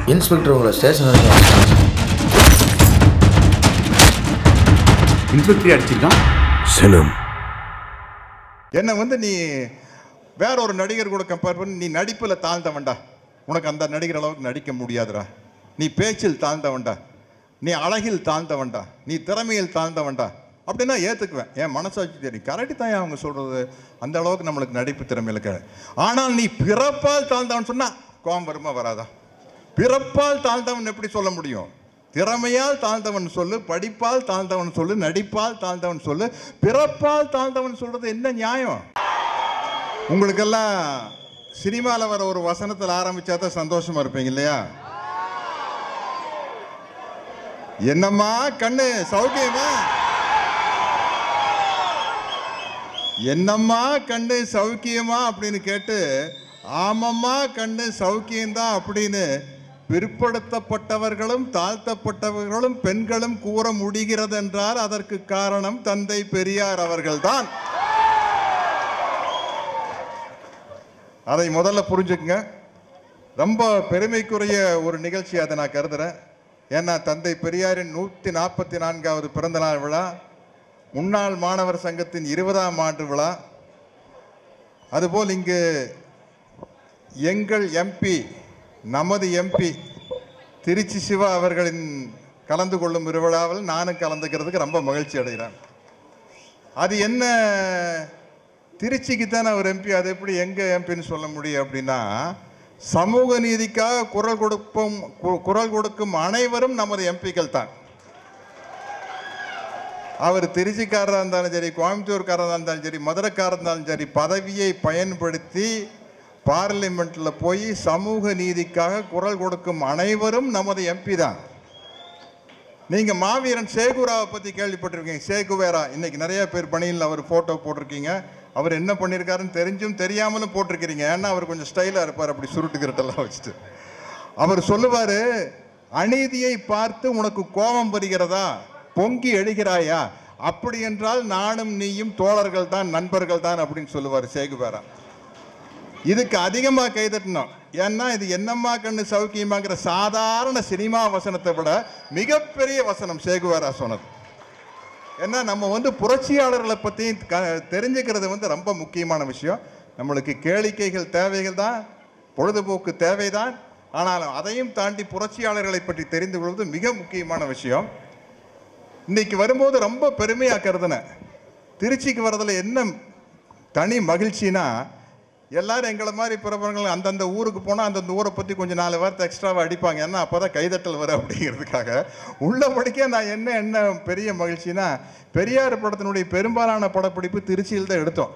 inspector உங்களை station வரைக்கும் வந்துட்டாங்க இன்ஸ்பெக்டர் அடிச்சிருக்கான் சினம் என்னை வந்து நீ வேற ஒரு நடிகர் கூட கம்பேர் பண்ணி நீ நடிப்பில் தாழ்ந்தவன்டா உனக்கு அந்த நடிகர் அளவுக்கு நடிக்க முடியாதுடா நீ பேச்சில் தாழ்ந்தவன்டா நீ அழகில் தாழ்ந்தவன்டா நீ திறமையில் தாழ்ந்தவன்டா அப்படின்னா ஏற்றுக்குவேன் என் மனசாட்சி தெரியும் கரெக்டு தான் அவங்க சொல்கிறது அந்த அளவுக்கு நம்மளுக்கு நடிப்பு திறமையில் கிடையாது ஆனால் நீ பிறப்பால் தாழ்ந்தவன் சொன்னால் கோபம் வருமா வராதா பிறப்பால் தாழ்ந்தவன் எப்படி சொல்ல முடியும் திறமையால் தாழ்ந்தவன் சொல்லு படிப்பால் தாழ்ந்தவன் சொல்லு நடிப்பால் தாழ்ந்தவன் சொல்லு பிறப்பால் தாழ்ந்தவன் சொல்றது என்ன நியாயம் உங்களுக்கெல்லாம் சினிமாவில் வர ஒரு வசனத்தில் ஆரம்பிச்சா தான் சந்தோஷமா இருப்பீங்க இல்லையா என்னம்மா கண்ணு சௌக்கியமா என்னம்மா கண்ணு சௌக்கியமா அப்படின்னு கேட்டு ஆமம்மா கண்ணு சௌக்கியம்தான் அப்படின்னு பிற்படுத்தப்பட்டவர்களும் தாழ்த்தப்பட்டவர்களும் பெண்களும் கூற முடிகிறது என்றால் அதற்கு காரணம் தந்தை பெரியார் அவர்கள்தான் அதை முதல்ல புரிஞ்சுக்குங்க ரொம்ப பெருமைக்குரிய ஒரு நிகழ்ச்சி அதை நான் கருதுறேன் ஏன்னா தந்தை பெரியாரின் நூற்றி நாற்பத்தி நான்காவது பிறந்தநாள் விழா முன்னாள் மாணவர் சங்கத்தின் இருபதாம் ஆண்டு விழா அதுபோல் இங்கு எங்கள் எம்பி நமது எம்பி திருச்சி சிவா அவர்களின் கலந்து கொள்ளும் விழாவில் நானும் கலந்துக்கிறதுக்கு ரொம்ப மகிழ்ச்சி அடைகிறேன் அது என்ன திருச்சிக்கு தானே அவர் எம்பி அது எப்படி எங்க எம்பின்னு சொல்ல முடியும் அப்படின்னா சமூக நீதிக்காக குரல் கொடுப்போம் கு- குரல் கொடுக்கும் அனைவரும் நமது எம்பிக்கள் தான் அவர் திருச்சிக்காரராக இருந்தாலும் சரி கோயம்புத்தூர்காரராக இருந்தாலும் சரி மதுரைக்காரராக இருந்தாலும் சரி பதவியை பயன்படுத்தி பார்லிமெண்ட்டில் போய் சமூக நீதிக்காக குரல் கொடுக்கும் அனைவரும் நமது எம்பி தான் நீங்க மாவீரன் சேகுராவை பத்தி கேள்விப்பட்டிருக்கீங்க சேகுவேரா இன்னைக்கு நிறைய பேர் பணியில் அவர் போட்டோ போட்டிருக்கீங்க அவர் என்ன பண்ணியிருக்காருன்னு தெரிஞ்சும் தெரியாமலும் போட்டிருக்கிறீங்க ஏன்னா அவர் கொஞ்சம் ஸ்டைலாக இருப்பார் அப்படி சுருட்டு கிரட்டெல்லாம் வச்சுட்டு அவர் சொல்லுவாரு அநீதியை பார்த்து உனக்கு கோபம் வருகிறதா பொங்கி எழுகிறாயா அப்படி என்றால் நானும் நீயும் தோழர்கள் தான் நண்பர்கள் தான் அப்படின்னு சொல்லுவார் சேகுவேரா இதுக்கு அதிகமாக கைதட்டணும் ஏன்னா இது என்னம்மா கண்ணு சௌக்கியமாங்கிற சாதாரண சினிமா வசனத்தை விட மிகப்பெரிய வசனம் சேகுவாரா சொன்னது ஏன்னா நம்ம வந்து புரட்சியாளர்களை பற்றி க தெரிஞ்சுக்கிறது வந்து ரொம்ப முக்கியமான விஷயம் நம்மளுக்கு கேளிக்கைகள் தேவைகள் தான் பொழுதுபோக்கு தேவைதான் ஆனால் அதையும் தாண்டி புரட்சியாளர்களை பற்றி தெரிந்து கொள்வது மிக முக்கியமான விஷயம் இன்னைக்கு வரும்போது ரொம்ப பெருமையாக கருதுனேன் திருச்சிக்கு வர்றதுல என்ன தனி மகிழ்ச்சினா எல்லாரும் எங்களை மாதிரி பிரபலங்கள் அந்தந்த ஊருக்கு போனால் அந்தந்த ஊரை பற்றி கொஞ்சம் நாலு வார்த்தை எக்ஸ்ட்ராவாக அடிப்பாங்க ஏன்னா அப்போ தான் கைதட்டல் வரும் அப்படிங்கிறதுக்காக உள்ளபடிக்கே நான் என்ன என்ன பெரிய மகிழ்ச்சினா பெரியார் படத்தினுடைய பெரும்பாலான படப்பிடிப்பு திருச்சியில் தான் எடுத்தோம்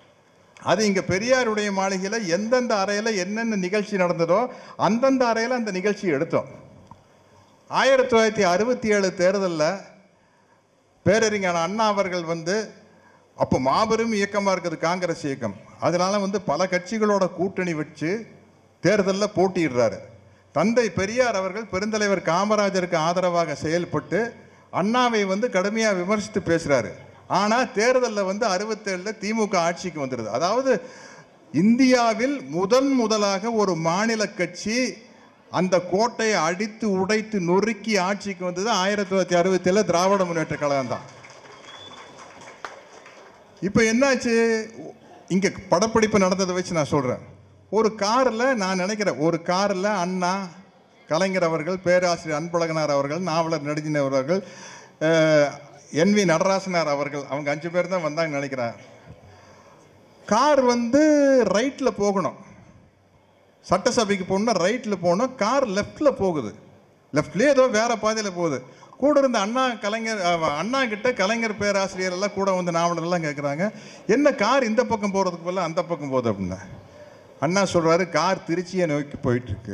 அது இங்கே பெரியாருடைய மாளிகையில் எந்தெந்த அறையில் என்னென்ன நிகழ்ச்சி நடந்ததோ அந்தந்த அறையில் அந்த நிகழ்ச்சியை எடுத்தோம் ஆயிரத்தி தொள்ளாயிரத்தி அறுபத்தி ஏழு தேர்தலில் பேரறிஞர் அண்ணா அவர்கள் வந்து அப்போ மாபெரும் இயக்கமாக இருக்குது காங்கிரஸ் இயக்கம் அதனால வந்து பல கட்சிகளோட கூட்டணி வச்சு தேர்தலில் போட்டியிடுறாரு தந்தை பெரியார் அவர்கள் பெருந்தலைவர் காமராஜருக்கு ஆதரவாக செயல்பட்டு அண்ணாவை வந்து கடுமையாக விமர்சித்து பேசுகிறாரு ஆனால் தேர்தலில் வந்து அறுபத்தேழில் திமுக ஆட்சிக்கு வந்துடுது அதாவது இந்தியாவில் முதன் முதலாக ஒரு மாநில கட்சி அந்த கோட்டையை அடித்து உடைத்து நொறுக்கி ஆட்சிக்கு வந்தது ஆயிரத்தி தொள்ளாயிரத்தி அறுபத்தேழில் திராவிட முன்னேற்ற கழகம் தான் இப்போ என்னாச்சு இங்கே படப்பிடிப்பு நடந்ததை வச்சு நான் சொல்கிறேன் ஒரு காரில் நான் நினைக்கிறேன் ஒரு காரில் அண்ணா கலைஞர் அவர்கள் பேராசிரியர் அன்பழகனார் அவர்கள் நாவலர் நெடுஞ்சின அவர்கள் என் வி நடராசனார் அவர்கள் அவங்க அஞ்சு பேர் தான் வந்தாங்கன்னு நினைக்கிறேன் கார் வந்து ரைட்டில் போகணும் சட்டசபைக்கு போகணும்னா ரைட்டில் போகணும் கார் லெஃப்டில் போகுது லெஃப்ட்லேயே ஏதோ வேற பாதையில் போகுது கூட இருந்த அண்ணா கலைஞர் அவ- அண்ணா கிட்ட கலைஞர் பேராசிரியர் எல்லாம் கூட வந்து நாவலர் எல்லாம் கேட்குறாங்க என்ன கார் இந்த பக்கம் போகிறதுக்கு பதிலா அந்த பக்கம் போகுது அப்படின்னா அண்ணா சொல்றாரு கார் திருச்சியை நோக்கி போயிட்டு இருக்கு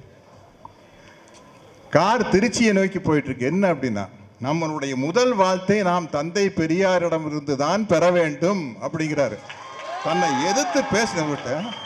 கார் திருச்சியை நோக்கி போயிட்டு இருக்கு என்ன அப்படின்னா நம்மளுடைய முதல் வாழ்த்தை நாம் தந்தை பெரியாரிடமிருந்து தான் பெற வேண்டும் அப்படிங்கிறாரு தன்னை எதிர்த்து பேசினவர்கிட்ட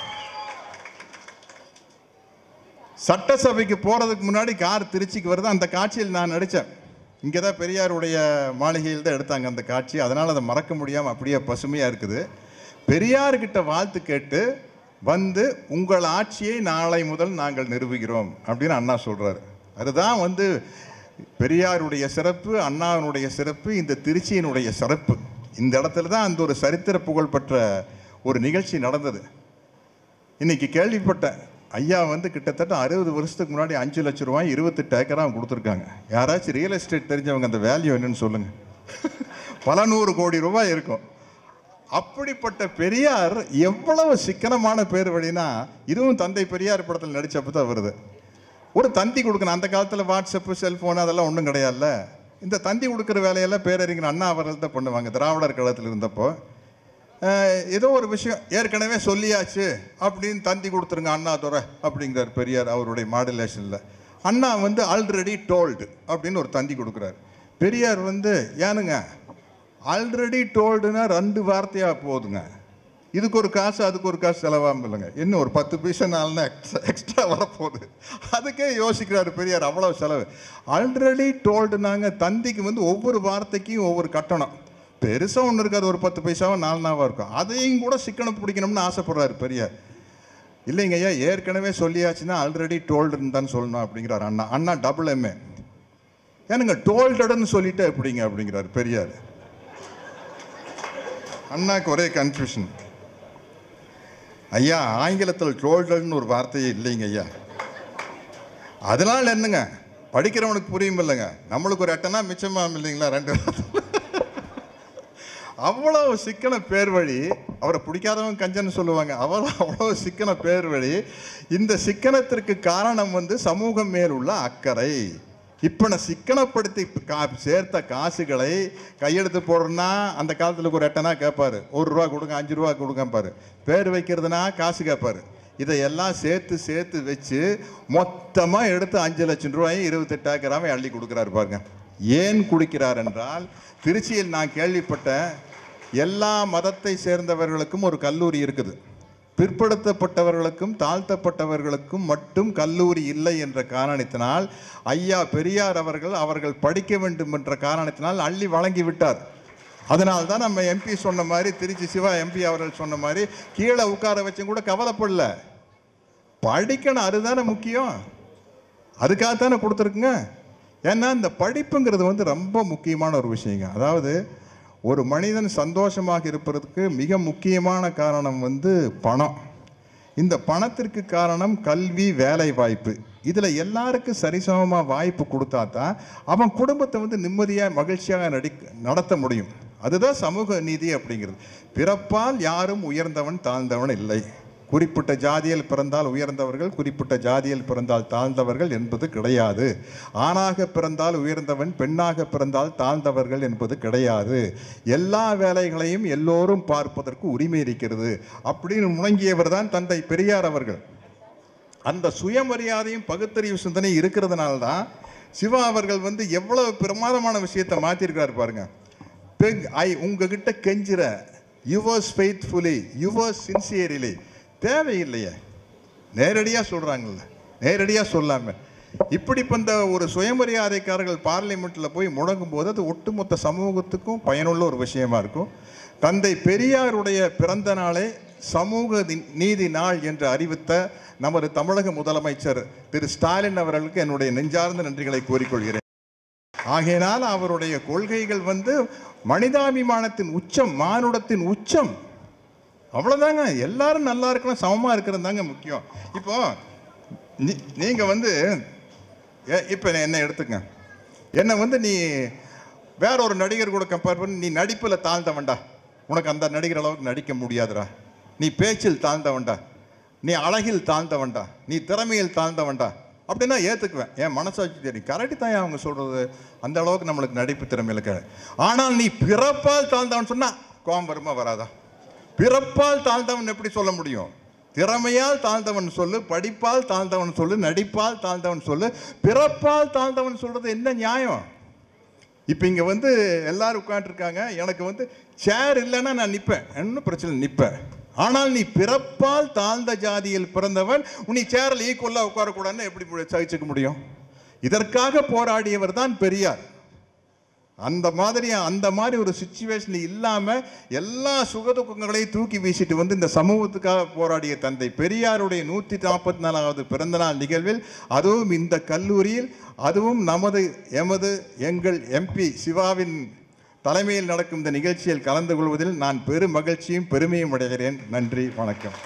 சட்டசபைக்கு போகிறதுக்கு முன்னாடி கார் திருச்சிக்கு வருது அந்த காட்சியில் நான் நடித்தேன் இங்கே தான் பெரியாருடைய மாளிகையில் தான் எடுத்தாங்க அந்த காட்சி அதனால் அதை மறக்க முடியாமல் அப்படியே பசுமையாக இருக்குது பெரியார்கிட்ட வாழ்த்து கேட்டு வந்து உங்கள் ஆட்சியை நாளை முதல் நாங்கள் நிறுவுகிறோம் அப்படின்னு அண்ணா சொல்றாரு அதுதான் வந்து பெரியாருடைய சிறப்பு அண்ணாவினுடைய சிறப்பு இந்த திருச்சியினுடைய சிறப்பு இந்த இடத்துல தான் அந்த ஒரு சரித்திர புகழ்பெற்ற ஒரு நிகழ்ச்சி நடந்தது இன்னைக்கு கேள்விப்பட்டேன் ஐயா வந்து கிட்டத்தட்ட அறுபது வருஷத்துக்கு முன்னாடி அஞ்சு லட்ச ரூபாய் இருபத்தெட்டு ஏக்கராக கொடுத்துருக்காங்க யாராச்சும் ரியல் எஸ்டேட் தெரிஞ்சவங்க அந்த வேல்யூ என்னன்னு சொல்லுங்க பல நூறு கோடி ரூபாய் இருக்கும் அப்படிப்பட்ட பெரியார் எவ்வளவு சிக்கனமான பேர் வழினா இதுவும் தந்தை பெரியார் படத்தில் நடிச்சப்ப தான் வருது ஒரு தந்தி கொடுக்கணும் அந்த காலத்தில் வாட்ஸ்அப்பு செல்ஃபோன் அதெல்லாம் ஒன்றும் கிடையாதுல்ல இந்த தந்தி கொடுக்குற வேலையெல்லாம் பேரறிஞர் அண்ணா அவர்கள் தான் பண்ணுவாங்க திராவிடர் கழகத்தில் இருந்தப்போ அஹ், ஏதோ ஒரு விஷயம் ஏற்கனவே சொல்லியாச்சு அப்படின்னு தந்தி கொடுத்துருங்க அண்ணா துறை அப்படிங்கிறார் பெரியார் அவருடைய மாடுலேஷனில் அண்ணா வந்து ஆல்ரெடி டோல்டு அப்படின்னு ஒரு தந்தி கொடுக்குறாரு பெரியார் வந்து ஏனுங்க ஆல்ரெடி டோல்டுனா ரெண்டு வார்த்தையாக போதுங்க இதுக்கு ஒரு காசு அதுக்கு ஒரு காசு செலவாகும் இல்லைங்க இன்னும் ஒரு பத்து பைசா நாள்னா எக்ஸ்ட்ரா எக்ஸ்ட்ரா வரப்போகுது அதுக்கே யோசிக்கிறாரு பெரியார் அவ்வளோ செலவு ஆல்ரெடி டோல்டுனாங்க தந்திக்கு வந்து ஒவ்வொரு வார்த்தைக்கும் ஒவ்வொரு கட்டணம் பெருசாக ஒன்று இருக்காது ஒரு பத்து பைசாவோ நாலு நாவாக இருக்கும் அதையும் கூட சிக்கனம் பிடிக்கணும்னு ஆசைப்படுறாரு பெரியார் இல்லைங்க ஐயா ஏற்கனவே சொல்லியாச்சுன்னா ஆல்ரெடி டோல்டுன்னு தான் சொல்லணும் அப்படிங்கிறார் அண்ணா அண்ணா டபுள் எம்ஏ ஏனுங்க டோல்டடுன்னு சொல்லிட்டு எப்படிங்க அப்படிங்கிறார் பெரியார் அண்ணாக்கு ஒரே கன்ஃபியூஷன் ஐயா ஆங்கிலத்தில் டோல்டட்னு ஒரு வார்த்தையே இல்லைங்க ஐயா அதனால என்னங்க படிக்கிறவனுக்கு புரியும் இல்லைங்க நம்மளுக்கு ஒரு எட்டனா மிச்சமாகும் இல்லைங்களா ரெண்டு அவ்வளவு சிக்கன பேர் வழி அவரை பிடிக்காதவங்க கஞ்சன்னு சொல்லுவாங்க அவ்வளோ அவ்வளோ சிக்கன பேர் வழி இந்த சிக்கனத்திற்கு காரணம் வந்து சமூகம் மேல் உள்ள அக்கறை இப்போ நான் சிக்கனப்படுத்தி கா சேர்த்த காசுகளை கையெழுத்து போடுறேன்னா அந்த காலத்தில் ஒரு எட்டனா கேட்பாரு ஒரு ரூபா கொடுங்க அஞ்சு ரூபா கொடுங்க பாரு பேர் வைக்கிறதுனா காசு கேட்பாரு இதையெல்லாம் சேர்த்து சேர்த்து வச்சு மொத்தமாக எடுத்து அஞ்சு லட்சம் ரூபாயும் இருபத்தெட்டு ஏக்கராவை அள்ளி கொடுக்குறாரு பாருங்க ஏன் குடிக்கிறார் என்றால் திருச்சியில் நான் கேள்விப்பட்ட எல்லா மதத்தை சேர்ந்தவர்களுக்கும் ஒரு கல்லூரி இருக்குது பிற்படுத்தப்பட்டவர்களுக்கும் தாழ்த்தப்பட்டவர்களுக்கும் மட்டும் கல்லூரி இல்லை என்ற காரணத்தினால் ஐயா பெரியார் அவர்கள் அவர்கள் படிக்க வேண்டும் என்ற காரணத்தினால் அள்ளி வழங்கி விட்டார் அதனால தான் நம்ம எம்பி சொன்ன மாதிரி திருச்சி சிவா எம்பி அவர்கள் சொன்ன மாதிரி கீழே உட்கார வச்சும் கூட கவலைப்படல படிக்கணும் அதுதானே முக்கியம் அதுக்காகத்தானே கொடுத்துருக்குங்க ஏன்னா இந்த படிப்புங்கிறது வந்து ரொம்ப முக்கியமான ஒரு விஷயங்க அதாவது ஒரு மனிதன் சந்தோஷமாக இருப்பதற்கு மிக முக்கியமான காரணம் வந்து பணம் இந்த பணத்திற்கு காரணம் கல்வி வேலை வாய்ப்பு இதில் எல்லாருக்கும் சரிசமமாக வாய்ப்பு கொடுத்தா தான் அவன் குடும்பத்தை வந்து நிம்மதியாக மகிழ்ச்சியாக நடி நடத்த முடியும் அதுதான் சமூக நீதி அப்படிங்கிறது பிறப்பால் யாரும் உயர்ந்தவன் தாழ்ந்தவன் இல்லை குறிப்பிட்ட ஜாதியில் பிறந்தால் உயர்ந்தவர்கள் குறிப்பிட்ட ஜாதியில் பிறந்தால் தாழ்ந்தவர்கள் என்பது கிடையாது ஆணாக பிறந்தால் உயர்ந்தவன் பெண்ணாக பிறந்தால் தாழ்ந்தவர்கள் என்பது கிடையாது எல்லா வேலைகளையும் எல்லோரும் பார்ப்பதற்கு உரிமை இருக்கிறது அப்படின்னு முழங்கியவர் தான் தந்தை பெரியார் அவர்கள் அந்த சுயமரியாதையும் பகுத்தறிவு சிந்தனை இருக்கிறதுனால தான் சிவா அவர்கள் வந்து எவ்வளவு பிரமாதமான விஷயத்தை மாற்றிருக்கிறாரு பாருங்க பெக் ஐ உங்ககிட்ட கெஞ்சிற யுவர்ஸ் ஃபெய்த்ஃபுல்லி யுவர்ஸ் சின்சியரிலி தேவையில்லையே நேரடியாக சொல்கிறாங்கல்ல நேரடியாக சொல்லாமல் இப்படி இந்த ஒரு சுயமரியாதைக்காரர்கள் பார்லிமெண்ட்டில் போய் முழங்கும் போது அது ஒட்டுமொத்த சமூகத்துக்கும் பயனுள்ள ஒரு விஷயமா இருக்கும் தந்தை பெரியாருடைய பிறந்த நாளே சமூக தி- நீதி நாள் என்று அறிவித்த நமது தமிழக முதலமைச்சர் திரு ஸ்டாலின் அவர்களுக்கு என்னுடைய நெஞ்சார்ந்த நன்றிகளை கூறிக்கொள்கிறேன் ஆகையினால் அவருடைய கொள்கைகள் வந்து மனிதாபிமானத்தின் உச்சம் மானுடத்தின் உச்சம் அவ்வளோதாங்க எல்லாரும் நல்லா இருக்கணும் சமமாக இருக்கிறது தாங்க முக்கியம் இப்போ நீ- நீங்க வந்து ஏ- இப்போ என்ன எடுத்துக்க என்னை வந்து நீ வேற ஒரு நடிகர் கூட கம்பேர் பண்ணி நீ நடிப்பில் தாழ்ந்தவன்டா உனக்கு அந்த நடிகர் அளவுக்கு நடிக்க முடியாதுடா நீ பேச்சில் தாழ்ந்தவன்டா நீ அழகில் தாழ்ந்தவன்டா நீ திறமையில் தாழ்ந்தவன்டா அப்படின்னா ஏற்றுக்குவேன் என் மனசாட்சி தெரியும் கரெக்டு தான் அவங்க சொல்கிறது அந்த அளவுக்கு நம்மளுக்கு நடிப்பு திறமையில் கிடையாது ஆனால் நீ பிறப்பால் தாழ்ந்தவன் சொன்னால் கோபம் வருமா வராதா பிறப்பால் தாழ்ந்தவன் எப்படி சொல்ல முடியும் திறமையால் தாழ்ந்தவன் சொல்லு படிப்பால் தாழ்ந்தவன் சொல்லு நடிப்பால் தாழ்ந்தவன் சொல்லு பிறப்பால் தாழ்ந்தவன் சொல்றது என்ன நியாயம் இப்போ இங்கே வந்து எல்லாரும் உட்காந்துருக்காங்க எனக்கு வந்து சேர் இல்லைன்னா நான் நிற்பேன் என்ன பிரச்சனை நிற்பேன் ஆனால் நீ பிறப்பால் தாழ்ந்த ஜாதியில் பிறந்தவன் நீ சேரில் ஈக்குவலாக உட்காரக்கூடாதுன்னு எப்படி மு- சகிச்சுக்க முடியும் இதற்காக போராடியவர் தான் பெரியார் அந்த மாதிரி அந்த மாதிரி ஒரு சுச்சுவேஷன் இல்லாமல் எல்லா சுகதுக்கங்களையும் தூக்கி வீசிட்டு வந்து இந்த சமூகத்துக்காக போராடிய தந்தை பெரியாருடைய நூற்றி நாற்பத்தி நாலாவது பிறந்தநாள் நிகழ்வில் அதுவும் இந்த கல்லூரியில் அதுவும் நமது எமது எங்கள் எம்பி சிவாவின் தலைமையில் நடக்கும் இந்த நிகழ்ச்சியில் கலந்து கொள்வதில் நான் பெரும் மகிழ்ச்சியும் பெருமையும் அடைகிறேன் நன்றி வணக்கம்